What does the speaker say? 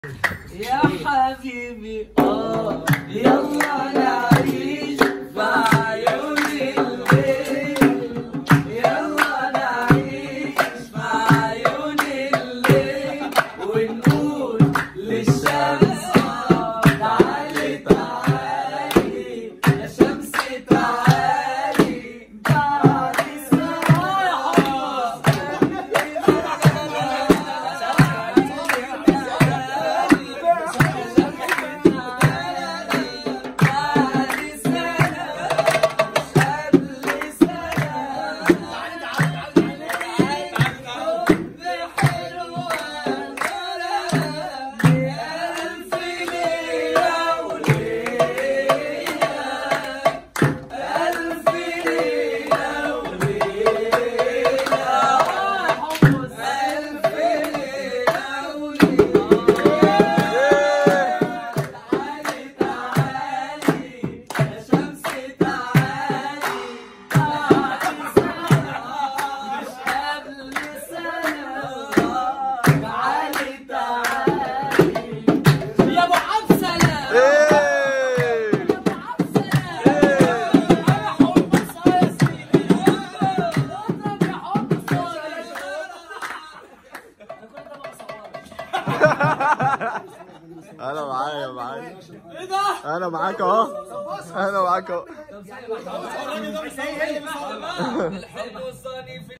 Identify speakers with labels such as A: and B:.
A: يا حبيبي اه يلا نعيش في عيون الليل يلا نعيش في عيون الليل ونقول للشمس تعالي تعالي يا شمس تعالي بعد يا ابو عبد سلام
B: ايه انا معايا معايا
A: ايه ده؟
B: انا معاك اهو انا معاك اهو
A: الحب والصني في